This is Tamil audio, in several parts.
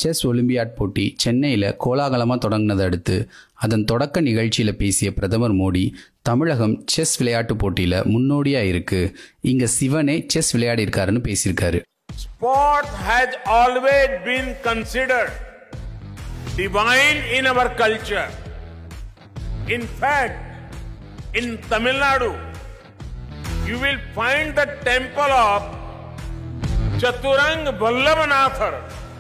செஸ் ஒலிம்பியாட் போட்டி சென்னையில் கோலாகலமாக தொடங்கினதை அடுத்து அதன் தொடக்க நிகழ்ச்சியில் பேசிய பிரதமர் மோடி தமிழகம் செஸ் விளையாட்டு போட்டியில் முன்னோடியாக இருக்குது இங்கே சிவனே செஸ் விளையாடி இருக்காருன்னு பேசியிருக்காரு Sport has always been considered divine in our culture. In fact, in Tamil Nadu, you will find the temple of Chaturang Vallabhanathar.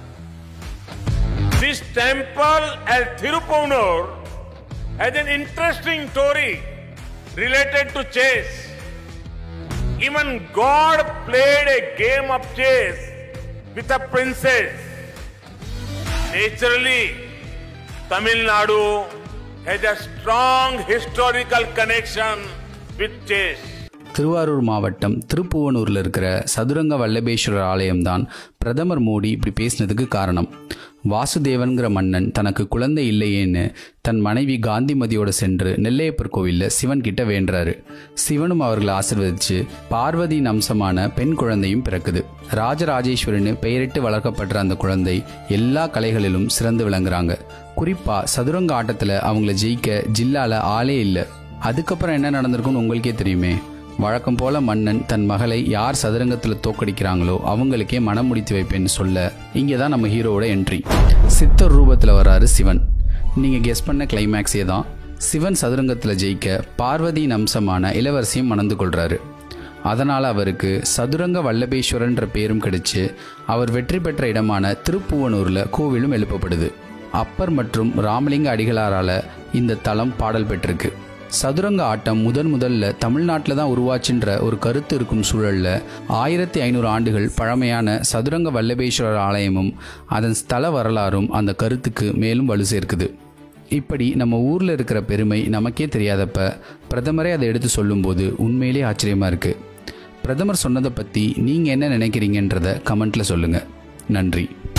This temple at Thirupunur has an interesting story related to chess. Even God played a game of chess with a princess. Naturally, Tamil Nadu has a strong historical connection with chess. Thiruvarur மாவட்டம் திருப்புவனூரில் இருக்கிற சதுரங்க வல்லபேஸ்வரர் ஆலயம்தான் பிரதமர் மோடி இப்படி பேசினதுக்கு காரணம் வாசுதேவன்கிற மன்னன் தனக்கு குழந்தை இல்லையேன்னு தன் மனைவி காந்திமதியோட சென்று நெல்லையப்பர் கோவிலில் சிவன் கிட்ட வேண்டுறாரு சிவனும் அவர்களை ஆசிர்வதிச்சு பார்வதியின் அம்சமான பெண் குழந்தையும் பிறக்குது ராஜராஜேஸ்வரன்னு பெயரிட்டு வளர்க்கப்படுற அந்த குழந்தை எல்லா கலைகளிலும் சிறந்து விளங்குறாங்க குறிப்பா சதுரங்க ஆட்டத்தில் அவங்கள ஜெயிக்க ஜில்லால ஆளே இல்லை அதுக்கப்புறம் என்ன நடந்திருக்குன்னு உங்களுக்கே தெரியுமே வழக்கம் போல மன்னன் தன் மகளை யார் சதுரங்கத்தில் தோக்கடிக்கிறாங்களோ அவங்களுக்கே மனம் முடித்து வைப்பேன்னு சொல்ல இங்கே தான் நம்ம ஹீரோவோட என்ட்ரி சித்தர் ரூபத்தில் வராரு சிவன் நீங்கள் கெஸ் பண்ண கிளைமேக்ஸே தான் சிவன் சதுரங்கத்தில் ஜெயிக்க பார்வதியின் அம்சமான இளவரசியும் மணந்து கொள்றாரு அதனால் அவருக்கு சதுரங்க வல்லபேஸ்வரன்ற பேரும் கிடைச்சு அவர் வெற்றி பெற்ற இடமான திருப்புவனூரில் கோவிலும் எழுப்பப்படுது அப்பர் மற்றும் ராமலிங்க அடிகளாரால் இந்த தலம் பாடல் பெற்றிருக்கு சதுரங்க ஆட்டம் முதன் முதல்ல தமிழ்நாட்டில் தான் உருவாச்சுன்ற ஒரு கருத்து இருக்கும் சூழல்ல ஆயிரத்தி ஐநூறு ஆண்டுகள் பழமையான சதுரங்க வல்லபேஸ்வரர் ஆலயமும் அதன் ஸ்தல வரலாறும் அந்த கருத்துக்கு மேலும் வலு சேர்க்குது இப்படி நம்ம ஊரில் இருக்கிற பெருமை நமக்கே தெரியாதப்ப பிரதமரே அதை எடுத்து சொல்லும்போது உண்மையிலே ஆச்சரியமாக இருக்குது பிரதமர் சொன்னதை பற்றி நீங்கள் என்ன நினைக்கிறீங்கன்றத கமெண்ட்டில் சொல்லுங்கள் நன்றி